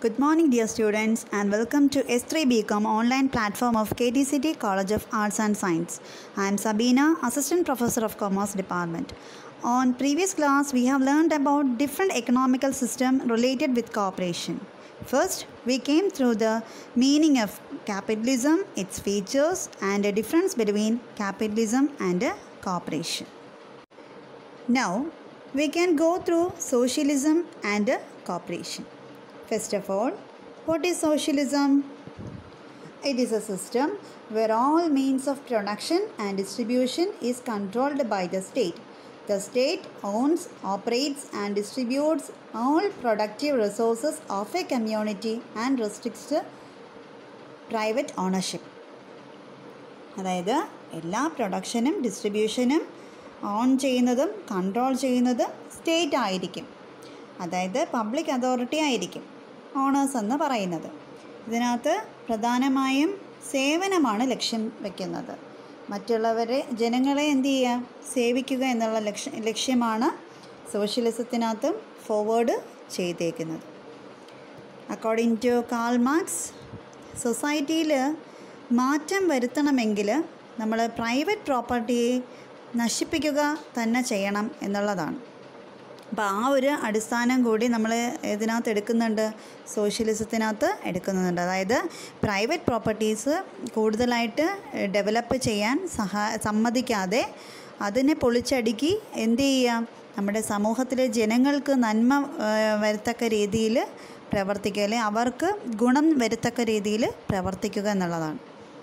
Good morning, dear students, and welcome to S3 BCom online platform of KTCT College of Arts and Science. I am Sabina, Assistant Professor of Commerce Department. On previous class, we have learned about different economical system related with cooperation. First, we came through the meaning of capitalism, its features, and a difference between capitalism and uh, cooperation. Now, we can go through socialism and uh, cooperation. First of all, what is socialism? It is a system where all means of production and distribution is controlled by the state. The state owns, operates, and distributes all productive resources of a community and restricts private ownership. അതായത് എല്ലാ പ്രൊഡക്ഷനും ഡിസ്ട്രിബ്യൂഷനും own ചെയ്യുന്നതും control ചെയ്യുന്നതും state ആയിരിക്കും അതായത് public authority ആയിരിക്കും owners എന്ന് പറയുന്നത് ഇതിനകത്ത് പ്രധാനമായും സേവനമാണ് ലക്ഷ്യം വയ്ക്കുന്നത് മറ്റുള്ളവരെ ജനങ്ങളെ എന്ത് ചെയ്യുക സേവിക്കുക എന്നുള്ള ലക്ഷ്യ ലക്ഷ്യമാണ് സോഷ്യലിസത്തിനകത്തും ഫോർവേഡ് ചെയ്തേക്കുന്നത് അക്കോർഡിംഗ് ടു കാൾ മാർക്സ് സൊസൈറ്റിയിൽ മാറ്റം വരുത്തണമെങ്കിൽ നമ്മൾ പ്രൈവറ്റ് പ്രോപ്പർട്ടിയെ നശിപ്പിക്കുക തന്നെ ചെയ്യണം എന്നുള്ളതാണ് അപ്പോൾ ആ ഒരു അടിസ്ഥാനം കൂടി നമ്മൾ ഇതിനകത്ത് എടുക്കുന്നുണ്ട് സോഷ്യലിസത്തിനകത്ത് എടുക്കുന്നുണ്ട് അതായത് പ്രൈവറ്റ് പ്രോപ്പർട്ടീസ് കൂടുതലായിട്ട് ഡെവലപ്പ് ചെയ്യാൻ സഹാ സമ്മതിക്കാതെ അതിനെ പൊളിച്ചടുക്കി എന്ത് ചെയ്യുക നമ്മുടെ സമൂഹത്തിലെ ജനങ്ങൾക്ക് നന്മ വരത്തക്ക രീതിയിൽ പ്രവർത്തിക്കുക അല്ലെങ്കിൽ അവർക്ക് ഗുണം വരത്തക്ക രീതിയിൽ പ്രവർത്തിക്കുക എന്നുള്ളതാണ്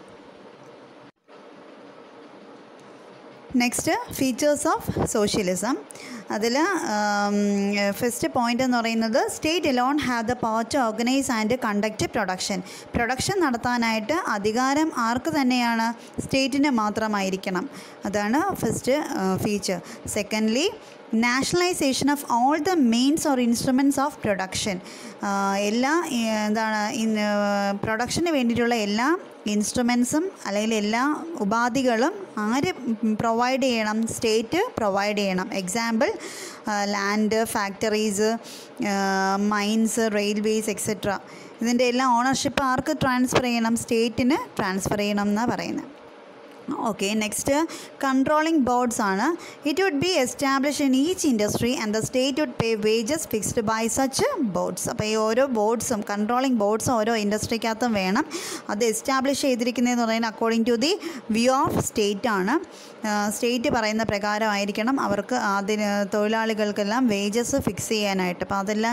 നെക്സ്റ്റ് ഫീച്ചേഴ്സ് ഓഫ് സോഷ്യലിസം അതിൽ ഫസ്റ്റ് പോയിൻ്റ് എന്ന് പറയുന്നത് state alone have the power to organise and conduct production production നടത്താനായിട്ട് അധികാരം ആർക്ക് തന്നെയാണ് സ്റ്റേറ്റിന് മാത്രമായിരിക്കണം അതാണ് first feature secondly nationalisation of all the means or instruments of production എല്ലാ എന്താണ് പ്രൊഡക്ഷന് വേണ്ടിയിട്ടുള്ള എല്ലാ ഇൻസ്ട്രുമെൻസും അല്ലെങ്കിൽ എല്ലാ ഉപാധികളും ആര് പ്രൊവൈഡ് ചെയ്യണം സ്റ്റേറ്റ് പ്രൊവൈഡ് ചെയ്യണം example land factories mines railways etcetera ഇതിൻ്റെ എല്ലാം ഓണർഷിപ്പ് ആർക്ക് ട്രാൻസ്ഫർ ചെയ്യണം സ്റ്റേറ്റിന് ട്രാൻസ്ഫർ ചെയ്യണം എന്നാണ് പറയുന്നത് ഓക്കെ നെക്സ്റ്റ് കൺട്രോളിംഗ് ബോർഡ്സ് ആണ് it would be establish in each industry and the state would pay wages fixed by such boards അപ്പോൾ ഈ ഓരോ ബോർഡ്സും കൺട്രോളിംഗ് ബോർഡ്സും ഓരോ ഇൻഡസ്ട്രിക്കകത്തും വേണം അത് എസ്റ്റാബ്ലിഷ് ചെയ്തിരിക്കുന്നതെന്ന് പറയുന്നത് according to the view of state ആണ് സ്റ്റേറ്റ് പറയുന്ന പ്രകാരമായിരിക്കണം അവർക്ക് അതിന് തൊഴിലാളികൾക്കെല്ലാം വേജസ് ഫിക്സ് ചെയ്യാനായിട്ട് അപ്പോൾ അതെല്ലാം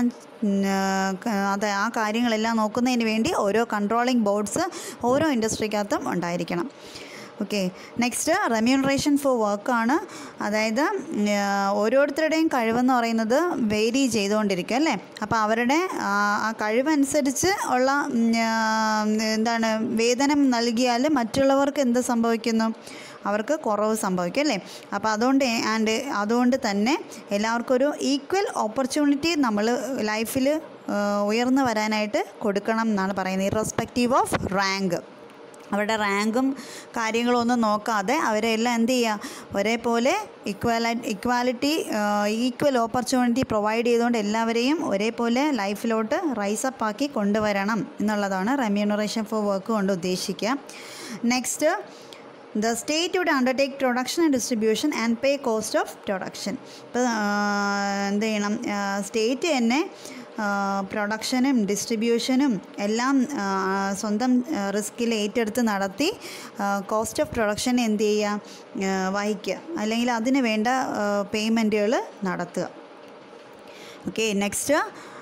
അത് ആ കാര്യങ്ങളെല്ലാം നോക്കുന്നതിന് വേണ്ടി ഓരോ കൺട്രോളിംഗ് ബോർഡ്സ് ഓരോ ഇൻഡസ്ട്രിക്കകത്തും ഉണ്ടായിരിക്കണം ഓക്കെ നെക്സ്റ്റ് റെമ്യൂണറേഷൻ ഫോർ വർക്കാണ് അതായത് ഓരോരുത്തരുടെയും കഴിവെന്ന് പറയുന്നത് വേരി ചെയ്തുകൊണ്ടിരിക്കും അല്ലേ അപ്പോൾ അവരുടെ ആ കഴിവനുസരിച്ച് ഉള്ള എന്താണ് വേതനം നൽകിയാൽ മറ്റുള്ളവർക്ക് എന്ത് സംഭവിക്കുന്നു അവർക്ക് കുറവ് സംഭവിക്കും അല്ലേ അപ്പോൾ അതുകൊണ്ട് ആൻഡ് അതുകൊണ്ട് തന്നെ എല്ലാവർക്കും ഒരു ഈക്വൽ ഓപ്പർച്യൂണിറ്റി നമ്മൾ ലൈഫിൽ ഉയർന്നു വരാനായിട്ട് കൊടുക്കണം എന്നാണ് പറയുന്നത് ഇറസ്പെക്റ്റീവ് ഓഫ് റാങ്ക് അവരുടെ റാങ്കും കാര്യങ്ങളും ഒന്നും നോക്കാതെ അവരെല്ലാം എന്ത് ചെയ്യുക ഒരേപോലെ ഇക്വാല ഇക്വാലിറ്റി ഈക്വൽ ഓപ്പർച്യൂണിറ്റി പ്രൊവൈഡ് ചെയ്തുകൊണ്ട് എല്ലാവരെയും ഒരേപോലെ ലൈഫിലോട്ട് റൈസപ്പ് ആക്കി കൊണ്ടുവരണം എന്നുള്ളതാണ് റെമ്യൂണറേഷൻ ഫോർ വർക്ക് കൊണ്ട് ഉദ്ദേശിക്കുക next the state would undertake production and distribution and pay cost of production ഇപ്പോൾ എന്ത് ചെയ്യണം സ്റ്റേറ്റ് തന്നെ പ്രൊഡക്ഷനും ഡിസ്ട്രിബ്യൂഷനും എല്ലാം സ്വന്തം റിസ്കിൽ ഏറ്റെടുത്ത് നടത്തി കോസ്റ്റ് ഓഫ് പ്രൊഡക്ഷൻ എന്ത് ചെയ്യുക വഹിക്കുക അല്ലെങ്കിൽ അതിന് വേണ്ട പേയ്മെൻറ്റുകൾ നടത്തുക okay next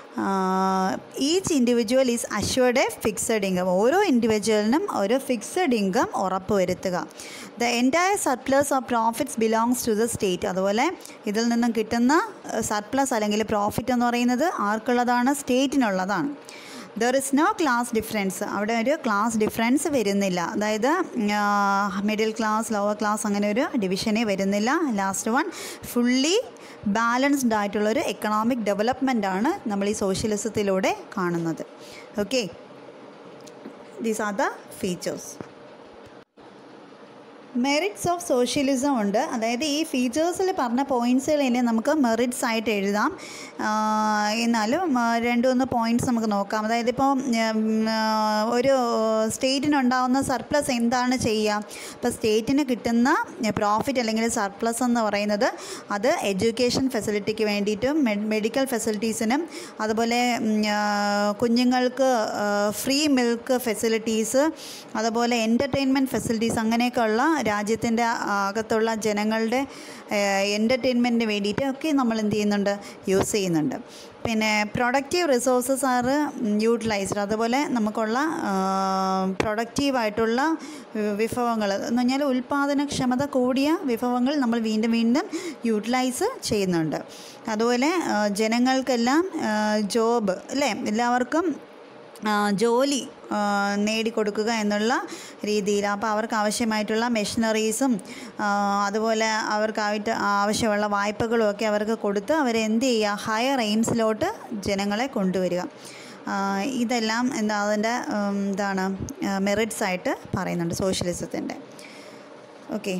each individual is assured a fixed income ഓരോ ഇൻഡിവിജ്വലിനും ഒരു ഫിക്സഡ് ഇൻകം ഉറപ്പുവരുത്തുക the entire surplus of profits belongs to the state അതുപോലെ ഇതിൽ നിന്നും കിട്ടുന്ന സർപ്ലസ് അല്ലെങ്കിൽ പ്രോഫിറ്റ് എന്ന് പറയുന്നത് ആർക്കുള്ളതാണ് സ്റ്റേറ്റിനുള്ളതാണ് there is no class difference അവിടെ ഒരു ക്ലാസ് ഡിഫറൻസ് വരുന്നില്ല അതായത് മിഡിൽ ക്ലാസ് ലോവർ ക്ലാസ് അങ്ങനെ ഒരു ഡിവിഷനേ വരുന്നില്ല ലാസ്റ്റ് വൺ ഫുള്ളി ബാലൻസ്ഡ് ആയിട്ടുള്ളൊരു എക്കണോമിക് ഡെവലപ്മെൻ്റ് ആണ് നമ്മൾ ഈ സോഷ്യലിസത്തിലൂടെ കാണുന്നത് okay these are the features merits of socialism ഉണ്ട് അതായത് ഈ ഫീച്ചേഴ്സിൽ പറഞ്ഞ പോയിൻറ്റ്സുകൾ ഇനി നമുക്ക് മെറിറ്റ്സ് ആയിട്ട് എഴുതാം ആ, എന്നാലും ആ, രണ്ട് മൂന്ന് പോയിൻറ്റ്സ് നമുക്ക് നോക്കാം അതായത് ഇപ്പോൾ ഒരു സ്റ്റേറ്റിനുണ്ടാകുന്ന സർപ്ലസ് എന്താണ് ചെയ്യുക ഇപ്പോൾ സ്റ്റേറ്റിന് കിട്ടുന്ന പ്രോഫിറ്റ് അല്ലെങ്കിൽ സർപ്ലസ് എന്ന് പറയുന്നത് അത് എഡ്യൂക്കേഷൻ ഫെസിലിറ്റിക്ക് വേണ്ടിയിട്ടും മെഡിക്കൽ ഫെസിലിറ്റീസിനും അതുപോലെ ഉം, ആ, കുഞ്ഞുങ്ങൾക്ക് ഫ്രീ മിൽക്ക് ഫെസിലിറ്റീസ് അതുപോലെ എൻ്റർടൈൻമെൻറ്റ് ഫെസിലിറ്റീസ് അങ്ങനെയൊക്കെയുള്ള രാജ്യത്തിൻ്റെ അകത്തുള്ള ജനങ്ങളുടെ എൻ്റർടൈൻമെൻറ്റിന് വേണ്ടിയിട്ട് ഒക്കെ നമ്മൾ എന്ത് ചെയ്യുന്നുണ്ട് യൂസ് ചെയ്യുന്നുണ്ട് പിന്നെ പ്രൊഡക്റ്റീവ് റിസോഴ്സസ് ആർ യൂട്ടിലൈസ്ഡ് അതുപോലെ നമുക്കുള്ള പ്രൊഡക്റ്റീവായിട്ടുള്ള വിഭവങ്ങൾ എന്ന് പറഞ്ഞാൽ ഉൽപ്പാദനക്ഷമത കൂടിയ വിഭവങ്ങൾ നമ്മൾ വീണ്ടും വീണ്ടും യൂട്ടിലൈസ് ചെയ്യുന്നുണ്ട് അതുപോലെ ആ, ജനങ്ങൾക്കെല്ലാം ജോബ് അല്ലേ എല്ലാവർക്കും ആ, ജോലി ആ, നേടിക്കൊടുക്കുക എന്നുള്ള രീതിയിൽ അപ്പോൾ അവർക്ക് ആവശ്യമായിട്ടുള്ള മെഷീനറീസും അതുപോലെ അവർക്കായിട്ട് ആവശ്യമുള്ള വായ്പകളും ഒക്കെ അവർക്ക് കൊടുത്ത് അവരെ എന്ത് ചെയ്യുക ഹയർ എയിംസിലോട്ട് ജനങ്ങളെ കൊണ്ടുവരിക ആ, ഇതെല്ലാം എന്താ അതിൻ്റെ ഉം, എന്താണ് മെറിറ്റ്സ് ആയിട്ട് പറയുന്നുണ്ട് സോഷ്യലിസത്തിൻ്റെ okay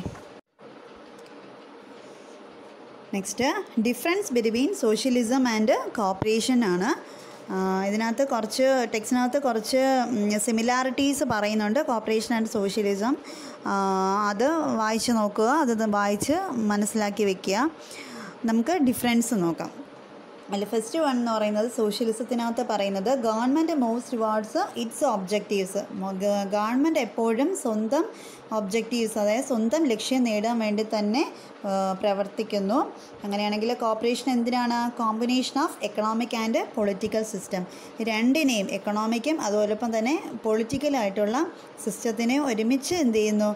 next difference between socialism and cooperation ആണ് ആ, ഇതിനകത്ത് കുറച്ച് ടെക്സ്റ്റിനകത്ത് കുറച്ച് സിമിലാരിറ്റീസ് പറയുന്നുണ്ട് കോപ്പറേഷൻ ആൻഡ് സോഷ്യലിസം അത് വായിച്ച് നോക്കുക അത് വായിച്ച് മനസ്സിലാക്കി വെക്കുക നമുക്ക് ഡിഫറൻസ് നോക്കാം അല്ല ഫസ്റ്റ് വൺ എന്ന് പറയുന്നത് സോഷ്യലിസത്തിനകത്ത് പറയുന്നത് government moves towards its objectives government എപ്പോഴും സ്വന്തം ഒബ്ജക്റ്റീവ്സ് അതായത് സ്വന്തം ലക്ഷ്യം നേടാൻ വേണ്ടി തന്നെ ആ, പ്രവർത്തിക്കുന്നു അങ്ങനെയാണെങ്കിൽ കോപ്പറേഷൻ എന്തിനാണ് combination of economic and political system രണ്ടിനെയും എക്കണോമിക്കും അതോടൊപ്പം തന്നെ പൊളിറ്റിക്കലായിട്ടുള്ള സിസ്റ്റത്തിനെ ഒരുമിച്ച് എന്ത് ചെയ്യുന്നു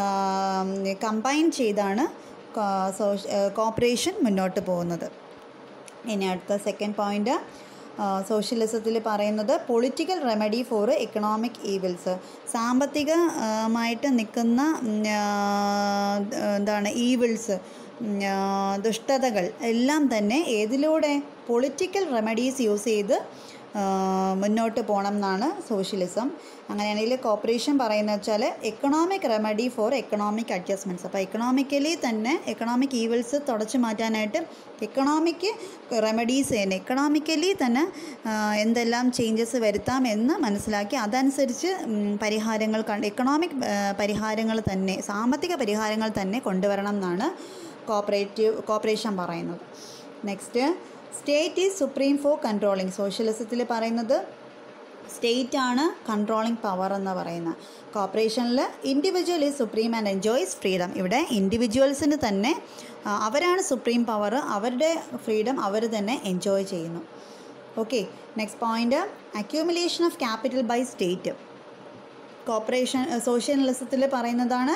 കമ്പൈൻ ചെയ്താണ് കോപ്പറേഷൻ മുന്നോട്ട് പോകുന്നത് ഇനി അടുത്ത സെക്കൻഡ് പോയിൻ്റ് സോഷ്യലിസത്തിൽ പറയുന്നത് political remedy for economic evils സാമ്പത്തികമായിട്ട് നിൽക്കുന്ന ഉം, ആ, എന്താണ് ഈവിൾസ് ദുഷ്ടതകൾ എല്ലാം തന്നെ ഏതിലൂടെ പൊളിറ്റിക്കൽ റെമഡീസ് യൂസ് ചെയ്ത് ആ, മുന്നോട്ട് പോകണം എന്നാണ് സോഷ്യലിസം അങ്ങനെയാണെങ്കിൽ കോപ്പറേഷൻ പറയുന്നത് വെച്ചാൽ economic remedy for economic adjustments അപ്പോൾ എക്കണോമിക്കലി തന്നെ എക്കണോമിക് ഈവിൾസ് തുടച്ചു മാറ്റാനായിട്ട് എക്കണോമിക് റെമഡീസ് തന്നെ എക്കണോമിക്കലി തന്നെ ആ, എന്തെല്ലാം ചേഞ്ചസ് വരുത്താം എന്ന് മനസ്സിലാക്കി അതനുസരിച്ച് ഉം, പരിഹാരങ്ങൾ കണ്ട് എക്കണോമിക് പരിഹാരങ്ങൾ തന്നെ സാമ്പത്തിക പരിഹാരങ്ങൾ തന്നെ കൊണ്ടുവരണം എന്നാണ് കോപ്പറേറ്റീവ് കോപ്പറേഷൻ പറയുന്നത് next state is supreme for controlling സോഷ്യലിസത്തിൽ പറയുന്നത് സ്റ്റേറ്റ് ആണ് കൺട്രോളിങ് പവർ എന്ന് പറയുന്ന കോപ്പറേഷനിൽ individual is supreme and enjoys freedom ഇവിടെ ഇൻഡിവിജ്വൽസിന് തന്നെ ആ, അവരാണ് സുപ്രീം പവർ അവരുടെ ഫ്രീഡം അവർ തന്നെ എൻജോയ് ചെയ്യുന്നു okay next point accumulation of capital by state cooperation സോഷ്യലിസത്തിൽ പറയുന്നതാണ്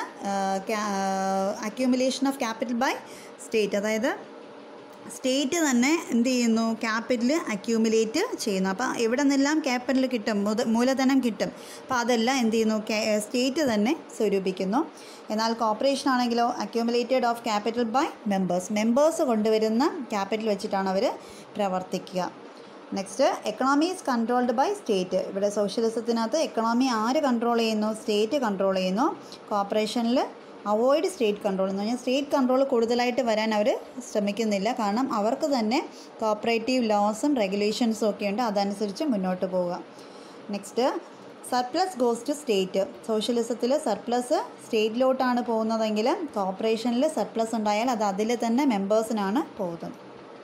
accumulation of capital by state അതായത് സ്റ്റേറ്റ് തന്നെ എന്ത് ചെയ്യുന്നു ക്യാപിറ്റൽ അക്യൂമുലേറ്റ് ചെയ്യുന്നു അപ്പോൾ എവിടെ നിന്നെല്ലാം ക്യാപിറ്റൽ കിട്ടും മുത- മൂലധനം കിട്ടും അപ്പോൾ അതെല്ലാം എന്ത് ചെയ്യുന്നു സ്റ്റേറ്റ് തന്നെ സ്വരൂപിക്കുന്നു എന്നാൽ കോർപ്പറേഷൻ ആണെങ്കിലോ accumulated of capital by members members കൊണ്ടുവരുന്ന ക്യാപിറ്റൽ വെച്ചിട്ടാണ് അവർ പ്രവർത്തിക്കുക next economy is controlled by state ഇവിടെ സോഷ്യലിസത്തിനകത്ത് എക്കണോമി ആര് കൺട്രോൾ ചെയ്യുന്നു സ്റ്റേറ്റ് കൺട്രോൾ ചെയ്യുന്നു കോർപ്പറേഷനിൽ അവോയ്ഡ് സ്റ്റേറ്റ് കൺട്രോൾ എന്ന് പറഞ്ഞാൽ സ്റ്റേറ്റ് കൺട്രോൾ കൂടുതലായിട്ട് വരാൻ അവർ ശ്രമിക്കുന്നില്ല കാരണം അവർക്ക് തന്നെ കോപ്പറേറ്റീവ് ലോസും റെഗുലേഷൻസും ഒക്കെ ഉണ്ട് അതനുസരിച്ച് മുന്നോട്ട് പോവുക next surplus goes to state സോഷ്യലിസത്തിൽ സർപ്ലസ് സ്റ്റേറ്റിലോട്ടാണ് പോകുന്നതെങ്കിൽ കോർപ്പറേഷനിൽ സർപ്ലസ് ഉണ്ടായാൽ അത് അതിൽ തന്നെ മെമ്പേഴ്സിനാണ് പോകുന്നത്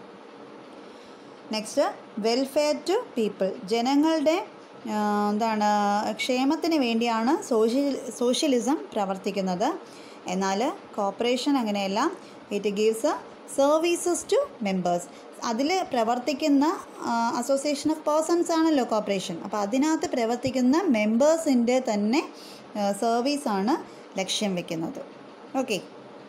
നെക്സ്റ്റ് വെൽഫെയർ ടു പീപ്പിൾ ജനങ്ങളുടെ ആ, എന്താണ് ക്ഷേമത്തിന് വേണ്ടിയാണ് സോഷ്യൽ സോഷ്യലിസം പ്രവർത്തിക്കുന്നത് എന്നാൽ കോർപ്പറേഷൻ അങ്ങനെയല്ല it gives services to members അതിൽ പ്രവർത്തിക്കുന്ന അസോസിയേഷൻ ഓഫ് പേഴ്സൺസ് ആണല്ലോ കോർപ്പറേഷൻ അപ്പോൾ അതിനകത്ത് പ്രവർത്തിക്കുന്ന മെമ്പേഴ്സിൻ്റെ തന്നെ സർവീസാണ് ലക്ഷ്യം വെക്കുന്നത് ഓക്കെ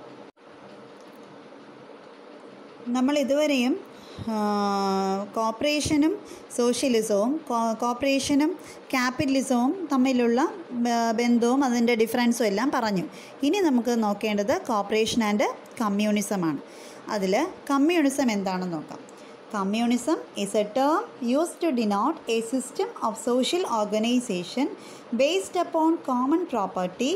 നമ്മൾ ഇതുവരെയും കോപ്പറേഷനും സോഷ്യലിസവും കോപ്പറേഷനും ക്യാപിറ്റലിസവും തമ്മിലുള്ള ബ- ബന്ധവും അതിൻ്റെ ഡിഫറൻസും എല്ലാം പറഞ്ഞു ഇനി നമുക്ക് നോക്കേണ്ടത് കോപ്പറേഷൻ ആൻഡ് കമ്മ്യൂണിസമാണ് അതിൽ കമ്മ്യൂണിസം എന്താണെന്ന് നോക്കാം communism is a term used to denote a system of social organization based upon common property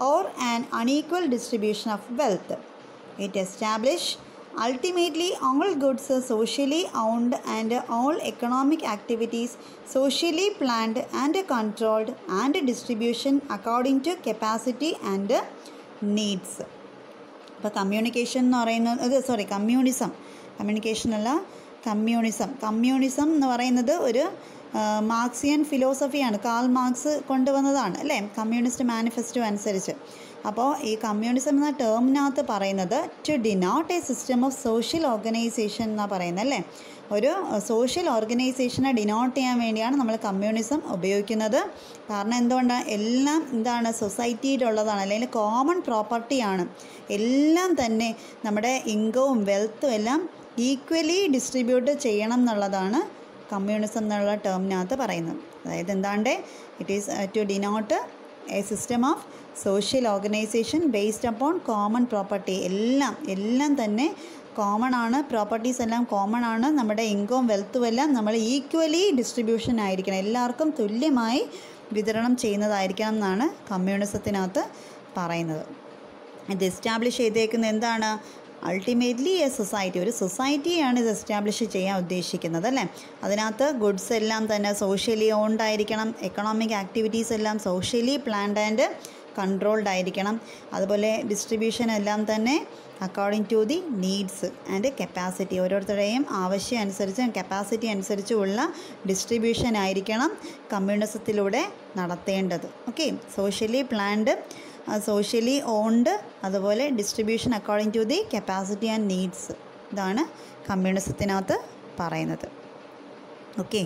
or an unequal distribution of wealth. It established ultimately all goods are socially owned and all economic activities socially planned and controlled and distribution according to capacity and needs. ഇപ്പോൾ communication എന്ന് പറയുന്നത് ഇത് sorry communism communication അല്ല communism communism എന്ന് പറയുന്നത് ഒരു Marxian ഫിലോസഫിയാണ് Karl Marx കൊണ്ടുവന്നതാണ് അല്ലേ കമ്മ്യൂണിസ്റ്റ് മാനിഫെസ്റ്റോ അനുസരിച്ച് അപ്പോൾ ഈ കമ്മ്യൂണിസം എന്ന ടേമിനകത്ത് പറയുന്നത് to denote a system of social organisation എന്നാണ് പറയുന്നത് അല്ലേ ഒരു സോഷ്യൽ ഓർഗനൈസേഷനെ ഡിനോട്ട് ചെയ്യാൻ വേണ്ടിയാണ് നമ്മൾ കമ്മ്യൂണിസം ഉപയോഗിക്കുന്നത് കാരണം എന്തുകൊണ്ടാണ് എല്ലാം എന്താണ് സൊസൈറ്റിയിലുള്ളതാണ് അല്ലെങ്കിൽ കോമൺ പ്രോപ്പർട്ടിയാണ് എല്ലാം തന്നെ നമ്മുടെ ഇൻകവും വെൽത്തും എല്ലാം ഈക്വലി ഡിസ്ട്രിബ്യൂട്ട് ചെയ്യണം എന്നുള്ളതാണ് കമ്മ്യൂണിസം എന്നുള്ള ടേമിനകത്ത് പറയുന്നത് അതായത് എന്താണ്ട് it is to denote a system of social organisation based upon common property എല്ലാം എല്ലാം തന്നെ കോമൺ ആണ് പ്രോപ്പർട്ടീസ് എല്ലാം കോമൺ ആണ് നമ്മുടെ ഇൻകവും വെൽത്തും എല്ലാം നമ്മൾ ഈക്വലി ഡിസ്ട്രിബ്യൂഷൻ ആയിരിക്കണം എല്ലാവർക്കും തുല്യമായി വിതരണം ചെയ്യുന്നതായിരിക്കണം എന്നാണ് കമ്മ്യൂണിസത്തിനകത്ത് പറയുന്നത് ഇത് എസ്റ്റാബ്ലിഷ് ചെയ്തേക്കുന്നത് എന്താണ് അൾട്ടിമേറ്റ്ലി എ സൊസൈറ്റി ഒരു സൊസൈറ്റിയാണ് ഇത് എസ്റ്റാബ്ലിഷ് ചെയ്യാൻ ഉദ്ദേശിക്കുന്നത് അല്ലേ അതിനകത്ത് ഗുഡ്സ് എല്ലാം തന്നെ സോഷ്യലി ഓൺഡ് ആയിരിക്കണം എക്കണോമിക് ആക്ടിവിറ്റീസ് എല്ലാം സോഷ്യലി പ്ലാൻഡ് ആൻഡ് കൺട്രോൾഡ് ആയിരിക്കണം അതുപോലെ ഡിസ്ട്രിബ്യൂഷൻ എല്ലാം തന്നെ according to the needs and capacity ഓരോരുത്തരുടെയും ആവശ്യം അനുസരിച്ച് കപ്പാസിറ്റി അനുസരിച്ചുള്ള ഡിസ്ട്രിബ്യൂഷൻ ആയിരിക്കണം കമ്മ്യൂണിസത്തിലൂടെ നടത്തേണ്ടത് okay socially planned socially owned അതുപോലെ distribution according to the capacity and needs ഇതാണ് കമ്മ്യൂണിസത്തിനകത്ത് പറയുന്നത് okay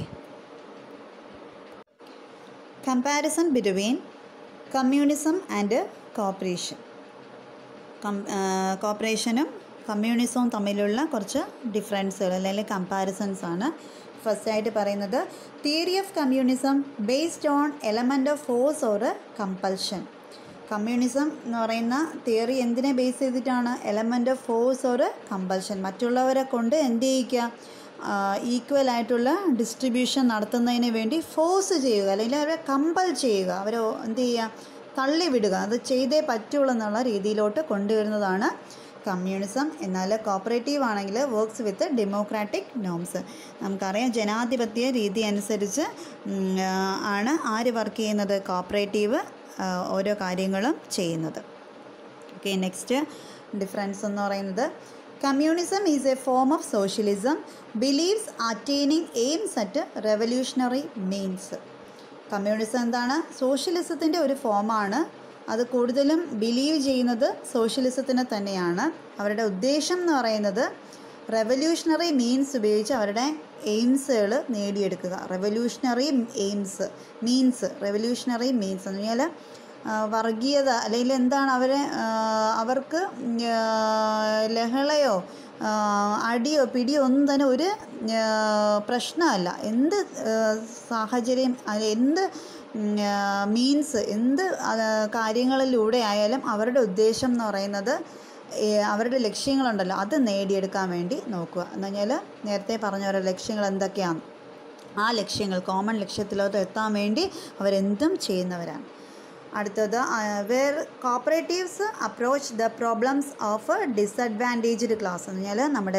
comparison between communism and cooperation കം കോപ്പറേഷനും കമ്മ്യൂണിസവും തമ്മിലുള്ള കുറച്ച് ഡിഫറൻസുകൾ അല്ലെങ്കിൽ കമ്പാരിസൺസ് ആണ് ഫസ്റ്റ് ആയിട്ട് പറയുന്നത് theory of communism based on element of force or compulsion communism എന്ന് പറയുന്ന തിയറി എന്തിനെ ബേസ് ചെയ്തിട്ടാണ് element of force or compulsion മറ്റുള്ളവരെ കൊണ്ട് എന്ത് ചെയ്യിക്കുക ഈക്വൽ ആയിട്ടുള്ള ഡിസ്ട്രിബ്യൂഷൻ നടത്തുന്നതിന് വേണ്ടി ഫോഴ്സ് ചെയ്യുക അല്ലെങ്കിൽ അവരെ കമ്പൽ ചെയ്യുക അവരെ എന്ത് ചെയ്യുക തള്ളിവിടുക അത് ചെയ്തേ പറ്റുള്ളൂ എന്നുള്ള രീതിയിലോട്ട് കൊണ്ടുവരുന്നതാണ് കമ്മ്യൂണിസം എന്നാൽ കോപ്പറേറ്റീവ് ആണെങ്കിൽ വർക്ക്സ് വിത്ത് ഡെമോക്രാറ്റിക് നോംസ് നമുക്കറിയാം ജനാധിപത്യ രീതി അനുസരിച്ച് ആണ് ആര് വർക്ക് ചെയ്യുന്നത് കോപ്പറേറ്റീവ് ഓരോ കാര്യങ്ങളും ചെയ്യുന്നത് ഓക്കെ നെക്സ്റ്റ് ഡിഫറൻസ് എന്ന് പറയുന്നത് communism is a form of socialism believes attaining aims at revolutionary means communism എന്താണ് സോഷ്യലിസത്തിൻ്റെ ഒരു ഫോമാണ് അത് കൂടുതലും ബിലീവ് ചെയ്യുന്നത് സോഷ്യലിസത്തിനെ തന്നെയാണ് അവരുടെ ഉദ്ദേശം എന്ന് പറയുന്നത് റെവല്യൂഷണറി മീൻസ് ഉപയോഗിച്ച് അവരുടെ എയിംസുകൾ നേടിയെടുക്കുക revolutionary aims means revolutionary means എന്ന് പറഞ്ഞാൽ വർഗീയത അല്ലെങ്കിൽ എന്താണ് അവരെ അവർക്ക് ലഹളയോ അടിയോ പിടിയോ ഒന്നും തന്നെ ഒരു പ്രശ്നമല്ല എന്ത് സാഹചര്യം എന്ത് മീൻസ് എന്ത് കാര്യങ്ങളിലൂടെ ആയാലും അവരുടെ ഉദ്ദേശം എന്ന് പറയുന്നത് അവരുടെ ലക്ഷ്യങ്ങളുണ്ടല്ലോ അത് നേടിയെടുക്കാൻ വേണ്ടി നോക്കുക എന്ന് പറഞ്ഞാൽ നേരത്തെ പറഞ്ഞ ഓരോ ലക്ഷ്യങ്ങൾ എന്തൊക്കെയാണ് ആ ലക്ഷ്യങ്ങൾ കോമൺ ലക്ഷ്യത്തിലോട്ട് എത്താൻ വേണ്ടി അവരെന്തും ചെയ്യുന്നവരാണ് അടുത്തത് where cooperatives approach the problems of disadvantaged class എന്ന് പറഞ്ഞാൽ നമ്മുടെ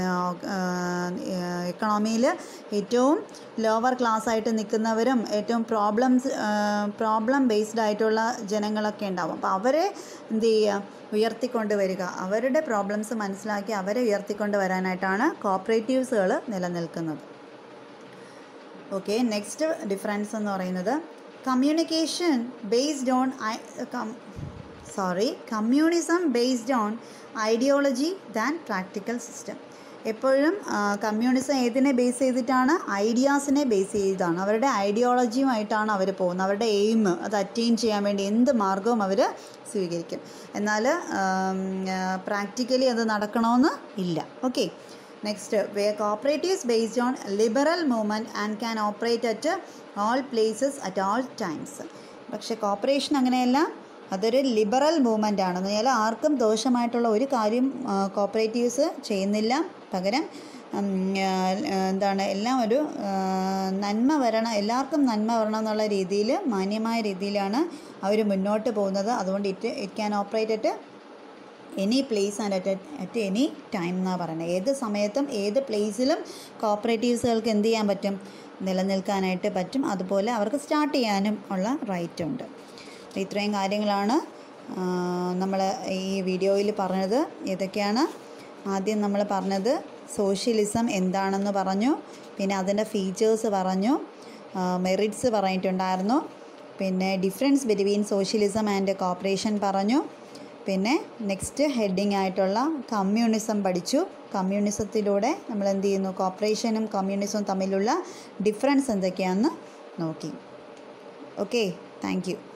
എക്കണോമിയിൽ ഏറ്റവും ലോവർ ക്ലാസ് ആയിട്ട് നിൽക്കുന്നവരും ഏറ്റവും പ്രോബ്ലംസ് പ്രോബ്ലം ബേസ്ഡ് ആയിട്ടുള്ള ജനങ്ങളൊക്കെ ഉണ്ടാവും അപ്പോൾ അവരെ എന്ത് ചെയ്യുക ഉയർത്തിക്കൊണ്ട് വരിക അവരുടെ പ്രോബ്ലംസ് മനസ്സിലാക്കി അവരെ ഉയർത്തിക്കൊണ്ട് വരാനായിട്ടാണ് കോപ്പറേറ്റീവ്സുകൾ നിലനിൽക്കുന്നത് ഓക്കെ നെക്സ്റ്റ് ഡിഫറൻസ് എന്ന് പറയുന്നത് communication based on sorry communism based on ideology than practical system എപ്പോഴും കമ്മ്യൂണിസം ഏതിനെ ബേസ് ചെയ്തിട്ടാണ് ഐഡിയാസിനെ ബേസ് ചെയ്താണ് അവരുടെ ഐഡിയോളജിയുമായിട്ടാണ് അവർ പോകുന്നത് അവരുടെ എയിം അത് അറ്റൈൻ ചെയ്യാൻ വേണ്ടി എന്ത് മാർഗവും അവർ സ്വീകരിക്കും എന്നാൽ പ്രാക്ടിക്കലി അത് നടക്കണമെന്ന് ഇല്ല okay next way cooperatives based on liberal movement and can operate at all places at all times പക്ഷേ കോപ്പറേഷൻ അങ്ങനെയല്ല അതൊരു ലിബറൽ മൂവ്മെൻ്റ് ആണ് എന്ന് പറഞ്ഞാൽ ആർക്കും ദോഷമായിട്ടുള്ള ഒരു കാര്യം കോപ്പറേറ്റീവ്സ് ചെയ്യുന്നില്ല പകരം ഉം, ആ, എന്താണ് എല്ലാം ഒരു ആ, നന്മ വരണം എല്ലാവർക്കും നന്മ വരണം എന്നുള്ള രീതിയിൽ മാന്യമായ രീതിയിലാണ് അവർ മുന്നോട്ട് പോകുന്നത് അതുകൊണ്ട് it it can operate at any place and at at any time എന്നാണ് പറയുന്നത് ഏത് സമയത്തും ഏത് പ്ലേസിലും കോപ്പറേറ്റീവ്സുകൾക്ക് എന്ത് ചെയ്യാൻ പറ്റും നിലനിൽക്കാനായിട്ട് പറ്റും അതുപോലെ അവർക്ക് സ്റ്റാർട്ട് ചെയ്യാനും ഉള്ള റൈറ്റ് ഉണ്ട് അപ്പോൾ ഇത്രയും കാര്യങ്ങളാണ് നമ്മൾ ഈ വീഡിയോയിൽ പറഞ്ഞത് ഇതൊക്കെയാണ് ആദ്യം നമ്മൾ പറഞ്ഞത് സോഷ്യലിസം എന്താണെന്ന് പറഞ്ഞു പിന്നെ അതിൻ്റെ ഫീച്ചേഴ്സ് പറഞ്ഞു മെറിറ്റ്സ് പറഞ്ഞിട്ടുണ്ടായിരുന്നു പിന്നെ difference between socialism and cooperation പറഞ്ഞു പിന്നെ നെക്സ്റ്റ് ഹെഡിങ് ആയിട്ടുള്ള കമ്മ്യൂണിസം പഠിച്ചു കമ്മ്യൂണിസത്തിലൂടെ നമ്മൾ എന്ത് ചെയ്യുന്നു കോപ്പറേഷനും കമ്മ്യൂണിസവും തമ്മിലുള്ള ഡിഫറൻസ് എന്തൊക്കെയാണെന്ന് നോക്കി ഓക്കെ താങ്ക് യു